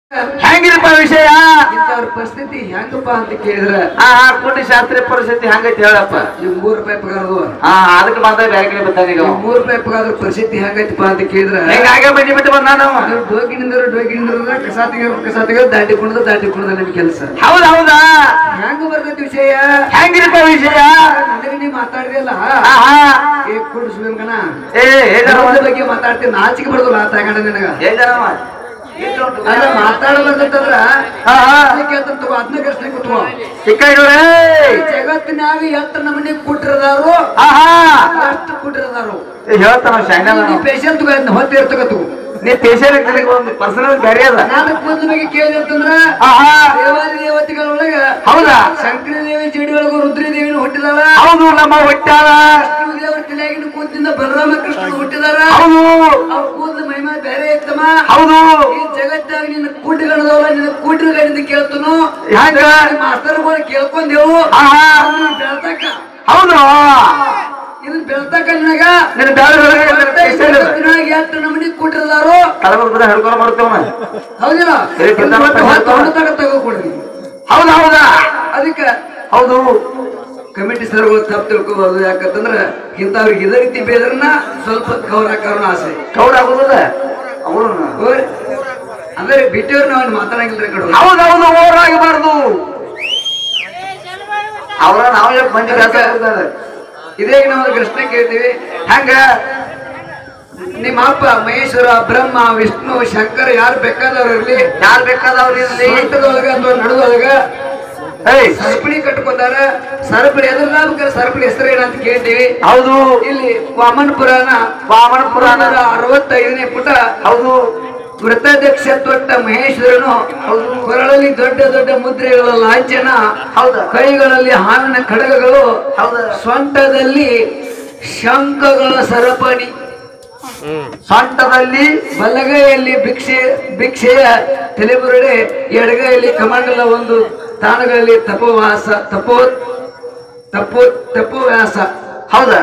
ಹೆಂಗಿರಪ್ಪ ವಿಷಯ ಇಂಥವ್ರ ಪರಿಸ್ಥಿತಿ ಹೆಂಗಪ್ಪ ಅಂತ ಕೇಳಿದ್ರ ಆ ಆ ಕೂಟಿ ಶಾಸ್ತ್ರೀಯ ಪರಿಸ್ಥಿತಿ ಹೆಂಗೈತಿ ಹೇಳಪ್ಪ ಇವ್ ಮೂರ್ ರೂಪಾಯಿ ಪಗಾರದು ಹಾ ಅದಕ್ಕೆ ಬಂದ ಬ್ಯಾಗ್ ಕಡೆ ಬಂದಾನ ಈಗ ಇವ್ ಮೂರ್ ರೂಪಾಯಿ ಪಗಾರ ಪರಿಸ್ಥಿತಿ ಹೆಂಗೈತಪ್ಪ ಅಂತ ಕೇಳಿದ್ರ ಹೆಂಗಾಗೆ ಬಂದಿ ಬಿಟ್ಟು ಬಂದ ನಾವು ನೀವು ಡೋಗಿನಿಂದ ಡೋಗಿನಿಂದ ಕಸ ತೆಗಿಯೋ ಕಸ ತೆಗಿಯೋ ದಾಟಿ ಕುಣದ ದಾಟಿ ಕುಣದ ನಿಮ್ ಕೆಲಸ ಹೌದ ಹೌದಾ ಹೆಂಗ ಬರ್ತೈತಿ ವಿಷಯ ಹೆಂಗಿರಪ್ಪ ವಿಷಯ ನನಗೆ ನೀ ಮಾತಾಡಿದಲ್ಲ ಆ ಹಾ ಏ ಕುಡು ಸುಗಂಗನ ಏ ಧರ್ಮದ ಬಗ್ಗೆ ಮಾತಾಡ್ತೀನಿ ನಾಚಿಕೆ ಬರೋದಿಲ್ಲ ಆ ತಗೊಂಡ ನಿನಗ ಹೇಳಮ್ಮ ಅಲ್ಲ ಮಾತಾಡಬೇಕಂತಂದ್ರ ಹಾ ಹಾ ಕೇಳ್ತಾನ ತಗೋ ಅದನ್ನ ಕಷ್ಟ ಕೂತ್ಕೋ ಸಿಕ್ಕೈಗಳೇ ಜಗತ್ತಿನಾಗ ಎಷ್ಟು ನಮನಿ ಕುಟ್ರದಾರು ಹಾ ಹಾ ಎಷ್ಟು ಕುಟ್ರದಾರು ಹೇಳ್ತಾನ ಶಾಯ್ನ ಪೇಷಂಟ್ ಹೊತ್ತಿರ್ತಕ ತಗೋ ನೀ ಪೇಷಂಟ್ ನಿನಗೆ ಒಂದು ಪರ್ಸನಲ್ ಬೇರೆ ಅದ ನಾನು ಕೂದಲ ಬಗ್ಗೆ ಕೇಳಿದೆ ಅಂತಂದ್ರ ಆ ಹಾ ದೇವಾದಿ ದೇವತೆಗಳೊಳಗ ಹೌದಾ ಶಂಕರಿ ದೇವಿ ಜಡಿ ಒಳಗ ರುದ್ರಿ ದೇವಿನ ಹುಟ್ಟಿದಾಳ ಹೌದು ನಮ್ಮ ಹೊಟ್ಟಾಳ ವಿಷ್ಣು ದೇವರ ತಲೆಯಾಗಿನ ಕೂದಿಂದ ಬಲರಾಮ ಕೃಷ್ಣ ಹುಟ್ಟಿದಾರ ಹೌದು ಅವ್ರ ಕೂದಲ ಮಹಿಮಾ ಬೇರೆ ಇತ್ತಮ್ಮ ಹೌದು ಈ ಜಗತ್ತಾಗ ನಿನ್ನ ಕೂಟಗಳದವಲ್ಲ ನಿನ್ನ ಕೂಟಗಳಿಂದ ಕೇಳ್ತನು ಹ್ಯಾಂಗ ಮಾಸ್ತರ್ಗಳು ಕೇಳ್ಕೊಂಡೆವು ಆ ಹಾ ಅದನ್ನ ಬೆಳ್ತಕ್ಕ ಹೌದು ಇದನ್ನ ಬೆಳ್ತಕ್ಕ ನಿನಗ ನಿನ್ನ ಬ್ಯಾರೆ ಮತ್ತೆ ಈ ಜಗತ್ತಿನಾಗ ಎಷ್ಟು ನಮನಿ ಕೂಟಿರದಾರು ಕಲಬಲ್ ಬದ ಹೇಳ್ಕೊಂಡು ಮಾಡ್ತೇವ ಹೌದಿಲ್ಲ ಏ, ಕಿತ್ತಾಪ ಮತ್ತೆ ಹೊತ್ತು ಹೊತ್ತು ತಗ ತಗೋಕೊಡ್ರಿ ಹೌದು ಹೌದಾ ಅದಕ್ಕೆ ಹೌದು ಕಮಿಟಿ ಸರ್ಗಳು ತಪ್ಪು ತಿಳ್ಕೋಬಾರ್ದು ಯಾಕಂತಂದ್ರ ಇಂಥವ್ರಿಗೆ ಇದೇ ರೀತಿ ಬೇದ್ರನ್ನ ಸ್ವಲ್ಪ ಕವರ್ ಹಾಕೋರ್ನ ಆಸೆ ಕೌಡ ಆಗುದದ ಅವರು ಹೋಗ್ರಿ. ಅಂದ್ರೆ ಬಿಟ್ಟಿವ್ರು ನಾವು ಮಾತಾಡಂಗಿಲ್ಲ ಕಡೆ ಹೌದು ಹೌದು ಓವರಾಗಬಾರ್ದು ಅವರ ನಾವು ಯಾಕೆ ಬಂದಿ ಇದೇ ನಾವು ಒಂದು ಪ್ರಶ್ನೆ ಕೇಳ್ತೀವಿ ಹೆಂಗ ನಿಮ್ಮ ಅಪ್ಪ ಮಹೇಶ್ವರ ಬ್ರಹ್ಮ ವಿಷ್ಣು ಶಂಕರ ಯಾರು ಬೇಕಾದವ್ರು ಇರ್ಲಿ ಯಾರು ಬೇಕಾದವ್ರು ಇರ್ಲಿ ಸೊಂಟದೊಳಗ ಅಥವಾ ನಡುವೊಳಗ ಏಯ್ ಸರಪಳಿ ಕಟ್ಕೊಂಡಾರ ಸರಪಳಿ ಎದ್ರ ಬೇಕಾದ್ರೆ ಸರಪಳಿ ಹೆಸರು ಏನಂತ ಕೇಳ್ತೀವಿ ಹೌದು ಇಲ್ಲಿ ವಾಮನ ಪುರಾಣ ವಾಮನ ಪುರಾಣ ಪುರಾಣದ ಅರವತ್ತೈದನೇ ಪುಟ ಹೌದು ಮೃತದಕ್ಷ ತೊಟ್ಟ ಮಹೇಶ್ವರನು ಕೊರಳಲ್ಲಿ ದೊಡ್ಡ ದೊಡ್ಡ ಮುದ್ರೆಗಳ ಲಾಂಛನ ಹೌದು ಕೈಗಳಲ್ಲಿ ಹಾವಿನ ಖಡ್ಗಗಳು ಹೌದು ಸೊಂಟದಲ್ಲಿ ಶಂಖಗಳ ಸರಪಣಿ ಸೊಂಟದಲ್ಲಿ ಬಲಗೈಯಲ್ಲಿ ಭಿಕ್ಷೆ ಭಿಕ್ಷೆಯ ತಲೆಬುರುಡೆ ಎಡಗೈಯಲ್ಲಿ ಕಮಂಡಲ ಒಂದು ತಾಣಗಳಲ್ಲಿ ತಪೋವಾಸ ತಪೋ ತಪೋ ತಪೋವ್ಯಾಸ ಹೌದಾ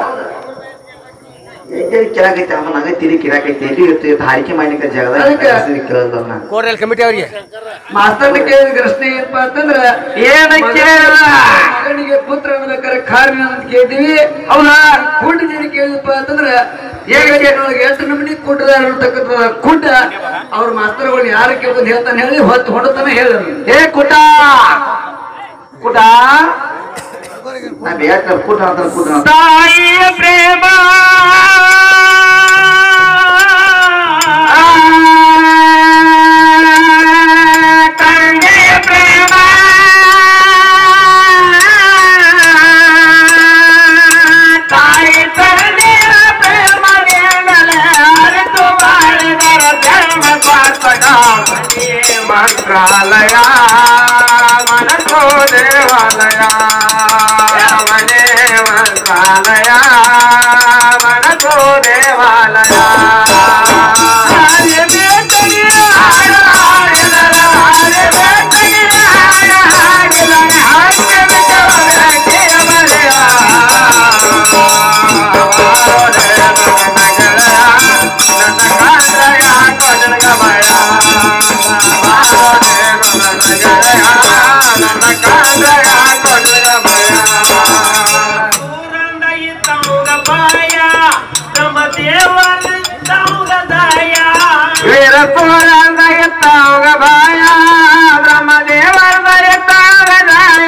ಎಲ್ಲಿ ಕೆಳಗೈತೆ ಅವನ ನಂಗೆ ತಿರಿ ಕಿರಾಕೈತೆ ಎಲ್ಲಿ ಇರ್ತು ಇವತ್ತು ಹಾರಿಕೆ ಮಾಡ್ಲಿಕ್ಕೆ ಅದಕ್ಕೆ- ಜಾಗದಾಗ ಕೇಳೋದನ್ನ ಕೋರ್ಟಲ್ ಕಮಿಟಿ ಅವರಿಗೆ ಮಾಸ್ತರ್ನ ಕೇಳಿದ ಪ್ರಶ್ನೆ ಏನಪ್ಪಾ ಅಂತಂದ್ರ ಏನ ಕೇಳಿಲ್ಲ ಮಗನಿಗೆ ಪುತ್ರ ಅನ್ಬೇಕಾರೆ ಕಾರಣ ಅಂತ ಕೇಳ್ತೀವಿ ಹೌದಾ ಕುಂಡ ಜನ ಕೇಳಿದಪ್ಪ ಅಂತಂದ್ರ ಹೇಗೆ ಏಗನೊಳಗೆ ಎಷ್ಟು ನಮನಿ ಕುಂಟದಾರ ಅಂತಕ್ಕಂಥ ಕುಂಟ ಅವ್ರ ಮಾಸ್ತರ್ಗಳು ಯಾರ ಕೇಳ್ಕೊಂಡು ಹೇಳ್ತಾನೆ ಹೇಳಿ ಹೊತ್ತು ಹೊಡತಾನೆ ಹೇಳಿದ್ರು ಏ ಕುಟ ಕುಟ ನಾ ಬೇಕ ಕುಟ ಅಂತ ಕುಟ ತಾಯಿಯ ಪ್ರೇಮ ತಂದೆಯ ಪ್ರೇಮ ತಾಯಿ ತಂದೆಯ ಪ್ರೇಮ ಅರಿತು ಮಾಡಿದರ ಧರ್ಮ ಪಾತ್ರಗ ಮಂತ್ರಾಲಯ ಮನಸೋ ದೇವಾಲಯ ಮನೆ ಮಂತ್ರಾಲಯ ಮನಸೋ ದೇವಾಲಯ ಹಾಗೆ ಬೇಕಗೆ ಹಾಡ ಹಾಡಿದರ ಹಾಗೆ ಬೇಕಗೆ ಹಾಡ ಹಾಡಿದರ ಹಾಗೆ ಬಿಟ್ಟವರ ಕೇವಲಯ ವೀರಪುರದ ಎತ್ತಾಗ ಬಾಯ ಬ್ರಹ್ಮದೇವರದ ಎತ್ತಾಗ ದಾಯ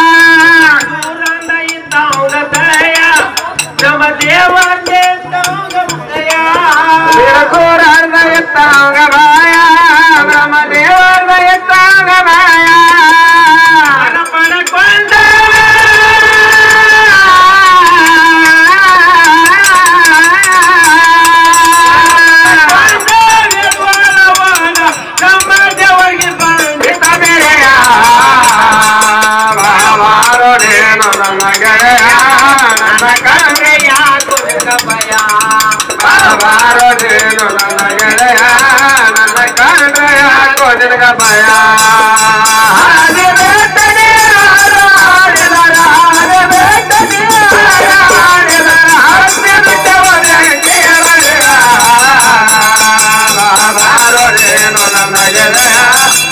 ವೀರಪುರದ ಎತ್ತಾಗ ಬಾಯ ಬ್ರಹ್ಮದೇವರದ ಎತ್ತಾಗ ಬಾಯ ಪಡಕೊಂಡ ನಮ್ಮ ದೇವರಿಗೆ ಬಂದಿತ ಬೆಳೆಯ ಬಾರೋಡೇನು ನನ್ನ ಗೆಳೆಯ ನನ್ನ ಕಣ್ಣೆಯ ಕುರಿತ ಭಯ ಬಾರೋಡೇನು ನನ್ನ ಗೆಳೆಯ ನನ್ನ ಕಣ್ಣೆಯ ಕುರಿತ ಭಯ ಹಾಗೆ ಬೇಟನೆ ಹಾಡಿದರ ಹಾಗೆ ಬೇಟನೆ ಹಾಡಿದರ ಹಾಗೆ ಬಿಟ್ಟವನೇ ಕೇಳಲಿಲ್ಲ ಬಾರೋಡೇನು ನನ್ನ ಗೆಳೆಯ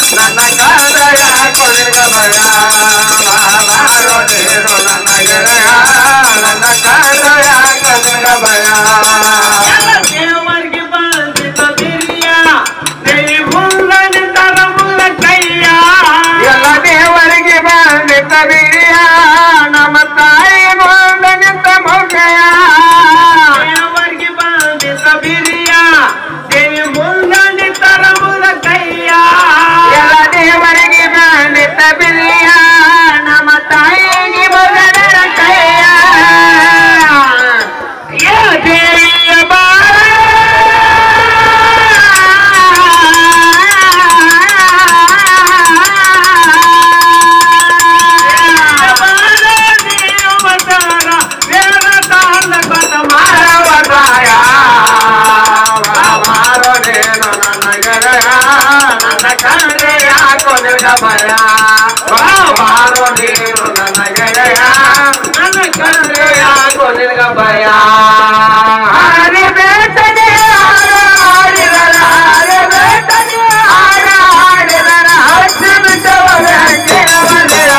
ಭಯ ಬಾರೋ ನೀನು ನನ್ನ ಗೆಳೆಯ ನನ್ನ ಕಂಡ್ರೆ ಯಾಕೋ ನಿನಗ ಭಯ ಹರಿ ಬೇಟನೆ ಆಡಿದರ ಹರಿ ಬೇಟನೆ ಆಡ ಆಡಿದರ ಹಚ್ಚಿ ಬಿಟ್ಟವರ ಕೇಳಬಲ್ಲ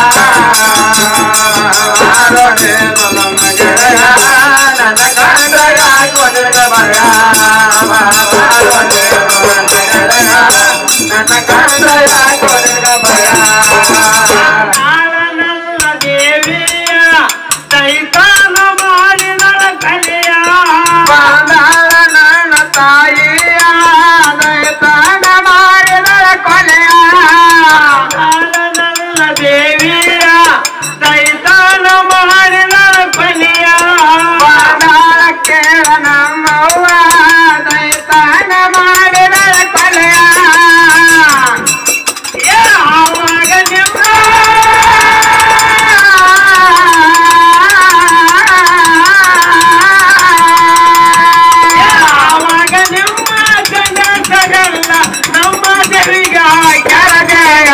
ಬಾರೋ ನೀನು ನನ್ನ ಗೆಳೆಯ ನನ್ನ ಕಂಡ್ರೆ ಯಾಕೋ ನಿನಗ ಭಯ ಬಾರೋ ನೀನು ನನ್ನ ಗೆಳೆಯ ನನ್ನ ಕಂಡ್ರೆ ಯಾಕೋ ನಿನಗ ಭಯ ಕಾಳನಲ್ಲ ದೇವಿಯ ದೈತಾನ ಮಾಡಿದಳ ಕಲೆಯ ಬಾಂಧಾಳ ನನ್ನ ತಾಯಿಯ ದೈತಾನ ಮಾಡಿದಳ ಕೊಲೆಯ ಕಾಳನಲ್ಲ ದೇವಿಯ ದೈತಾನ ಮಾಡಿದಳ ಕಲೆಯ ಬಾಂಧಾಳ ಕೇಳ ನಮ್ಮವ್ವ ದೈತಾನ ಮಾಡಿದಳ ಕೊಲೆಯ ಯಾವಾಗ ನಿಮ್ಮ ಯಾವಾಗ ನಿಮ್ಮ ಗಂಡಸಗಲ್ಲ ನಮ್ಮ ದೇವಿಗ ಕೆಳಗೆಯ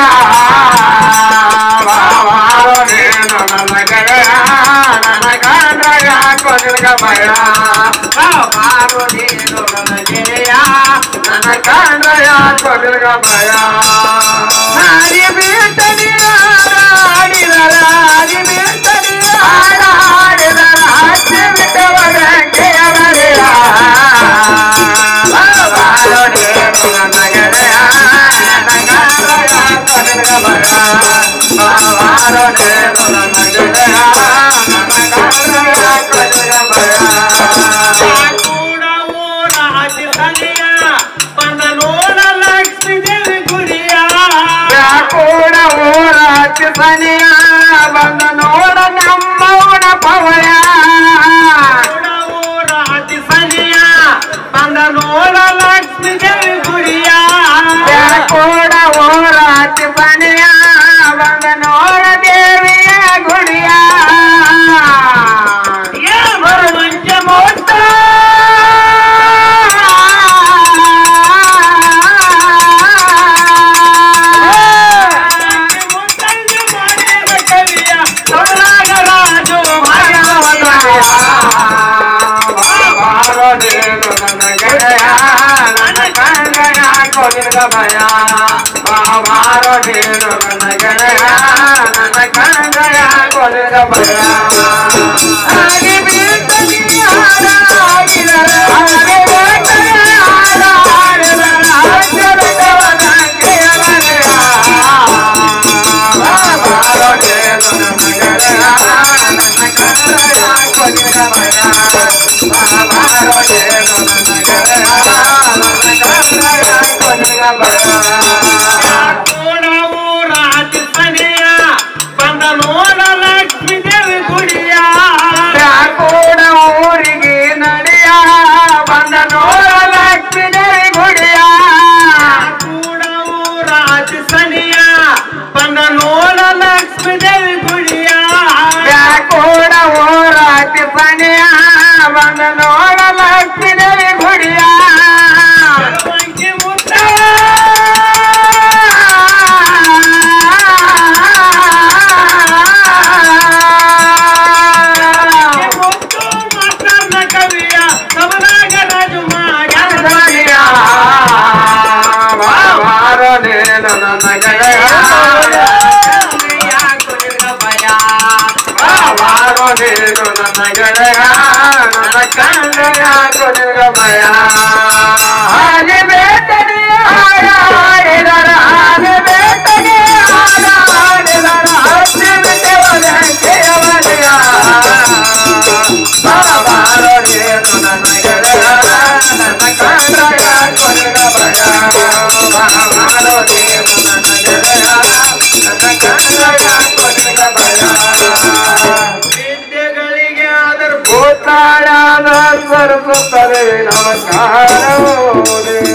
ಬಾರೋ ನೀನು ನನ್ನ ಗೆಳೆಯ ನನ್ನ ಕಂಡ್ರೆ ಯಾಕೋ ನಿನಗ ಭಯ ಬಾರೋ ನೀನು ನನ್ನ ಗೆಳೆಯ ನನ್ನ ಕಂಡ್ರೆ ಯಾಕೋ ನಿನಗ ಭಯ ಹರಿ ಬೀಟನಿ ಆಡಿದರ ಹರಿ ಬೀಟನಿ ಆಡ ಆಡಿದರ ಹಚ್ಚಿ ಬಿಟ್ಟವರ ಕೇಳಬರೆಯ ಬಾರೋ ನೀನು ನನ್ನ ಗೆಳೆಯ ನನ್ನ ಕಂಡ್ರೆ ಯಾಕೋ ನಿನಗ ಭಯ ಬಾರೋ ನೀನು ನನ್ನ ಗೆಳೆಯ ನನ್ನ ಕಂಡ್ರೆ ಯಾಕೋ ನಿನಗ ಭಯ ಕೂಡ ಊರ ಹಸಿ ಸಲಿಯ ಬಂದ ನೋಡ ಲಕ್ಷ್ಮೀ ದೇವಿ ಗುಡಿಯ ಕೂಡ ಊರ ಸನಿಯ ಬಂದ ನೋಡ ನಮ್ಮವನ ಪವಯ ಕೂಡ ಊರ ಹಸಿ ಸಲಿಯ ಬಂದ ನೋಡ ಲಕ್ಷ್ಮೀ ದೇವಿ ಗುಡಿಯ ಕೂಡ ಊರ ಸನಿಯ ಬಂದ ನೋಡ ದೇವಿಯ ಗುಡಿಯ ಏ ಮರುವಂಚ ಮೋಟ ಮುತ್ತಂಗಿ ಮಾಡಿದ ಕವಿಯ ಸೌರಾಗರಾಜು ಬಾರೋ ನೀನು ನನ್ನ ಗೆಳೆಯ ನನ್ನ ಕಂಡಯ ಕೊಲಿದ ಭಯ ಬಾರೋ ನೀನು ನನ್ನ ಗೆಳೆಯ ನನ್ನ ಕಂಡಯ ಕೊಲಿದ ಭಯ ಹಾಗೆ ಬೀಳ್ತದೆ ಹಾಡ ಹಾಡಿದರ ಹಾಗೆ ಬೀಳ್ತದೆ ಹಾಡ ಹಾಡಿದರ ಹಾಸ್ಯದವನ ಕೇಳಬರೆಯ ಬಾರೋ ನೀನು ನನ್ನ ಗೆಳೆಯ ನನ್ನ ಕಂಡಯ ಕೊಲಿದ ಭಯ ಬಾರೋ ನೀನು ನನ್ನ ಗೆಳೆಯ ನನ್ನ ಕಂಡಯ ಕೊಲಿದ ಭಯ ಕೂಡ ಊರ ಹಸಿ ಸಲಿಯ ಬಂದ ನೋಡ ಲಕ್ಷ್ಮೀ ದೇವಿ ಗುಡಿಯ ಕೂಡ ಊರಿಗೆ ನಡೆಯ ಬಂದ ನೋಡ ಲಕ್ಷ್ಮೀ ದೇವಿ ಗುಡಿಯ ಕೂಡ ಊರ ಹಸಿ ಸಲಿಯ ಬಂದ ನೋಡ ಲಕ್ಷ್ಮೀ ದೇವಿ ಗುಡಿಯ ಕೂಡ ಊರ ಟಿಪ್ಪಣಿಯ ಬಂದ ನೋಡ ಲಕ್ಷ್ಮೀ ದೇವಿ ಗುಡಿಯ ಮರುವಂಚಿ ಮುತ್ತ ಮುತ್ತು ಮಾತಾಡ್ನ ಕವಿಯ ಸೌರಾಗರಾಜು ಮಾಡ್ಯಾನ ಬಾರೋ ನೀನು ನನ್ನ ಗೆಳೆಯ ಬಾರೋ ನೀನು ನನ್ನ ಗೆಳೆಯ ನನ್ನ ಕಂಡೆಯ ಕೊನೆಗ ಭಯ ಹಾಗೆ ಬೇಟನೆ ಹಾಡ ಹಾಡಿದರ ಹಾಗೆ ಬೇಟನೆ ಹಾಡ ಹಾಡಿದರ ಹಚ್ಚಿ ಬಿಟ್ಟವನ ಕೇಳವನೆಯ ಬಾರೋ ನೀನು ನನ್ನ ಗೆಳೆಯ ನನ್ನ ಕಂಡೆಯ ಕೊನೆಗ ಭಯ ಬಾರೋ ನೀನು ನನ್ನ ಗೆಳೆಯ ನನ್ನ ಕಂಡೆಯ ಕೊನೆಗ ಭಯ ವಿದ್ಯೆಗಳಿಗೆ ಆದರೂ ಭೂತಾಳದ ಸ್ವರ್ಗುತ್ತದೆ ನಮಸ್ಕಾರ